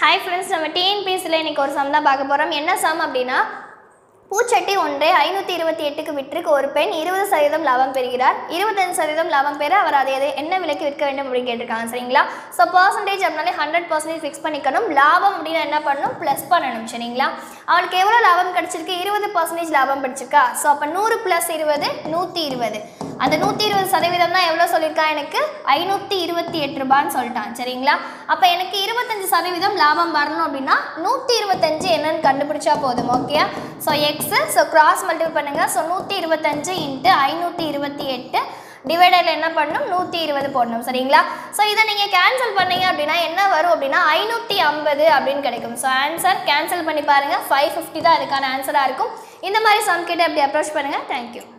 hi friends நம்ம டிஎன்பிஎஸ்சியில் இன்னைக்கு ஒரு சம் தான் பார்க்க போகிறோம் என்ன சம் அப்படின்னா பூச்சட்டி ஒன்றை ஐநூற்றி இருபத்தி எட்டுக்கு விற்றுக்கு ஒரு பெண் இருபது சதவீதம் லாபம் பெறுகிறார் இருபத்தஞ்சு சதவீதம் லாபம் பெற அவர் அதை எதை- என்ன விலைக்கு விற்க வேண்டும் அப்படின்னு கேட்டிருக்காங்க சரிங்களா ஸோ பர்சன்டேஜ் அப்படின்னாலே ஹண்ட்ரட் பர்சன்டேஜ் ஃபிக்ஸ் பண்ணிக்கணும் லாபம் அப்படின்னா என்ன பண்ணணும் ப்ளஸ் பண்ணணும் சரிங்களா அவளுக்கு எவ்வளோ லாபம் கிடச்சிருக்கு இருபது பர்சன்டேஜ் லாபம் பிடிச்சிருக்கா ஸோ அப்போ நூறு ப்ளஸ் இருபது நூற்றி இருபது அந்த நூற்றி இருபது சதவீதம் தான் எவ்வளோ சொல்லியிருக்கா எனக்கு ஐநூற்றி இருபத்தி எட்டு ரூபான்னு சொல்லிட்டான் சரிங்களா அப்போ எனக்கு இருபத்தஞ்சு சதவீதம் லாபம் வரணும் அப்படின்னா நூற்றி இருபத்தஞ்சு என்னன்னு கண்டுபிடிச்சா போதும் okay so X so cross multiple பண்ணுங்கள் ஸோ நூற்றி இருபத்தஞ்சு இன்ட்டு ஐநூற்றி இருபத்தி எட்டு டிவைடரில் என்ன பண்ணணும் நூற்றி இருபது போடணும் சரிங்களா ஸோ இதை நீங்கள் கேன்சல் பண்ணீங்க அப்படின்னா என்ன வரும் அப்படின்னா ஐநூற்றி ஐம்பது அப்படின்னு கிடைக்கும் ஸோ ஆன்சர் கேன்சல் பண்ணி பாருங்கள் ஃபைவ் ஃபிஃப்டி தான் அதுக்கான ஆன்சராக இருக்கும் இந்த மாதிரி சம் கிட்ட அப்படி அப்ரோச் பண்ணுங்கள் தேங்க்யூ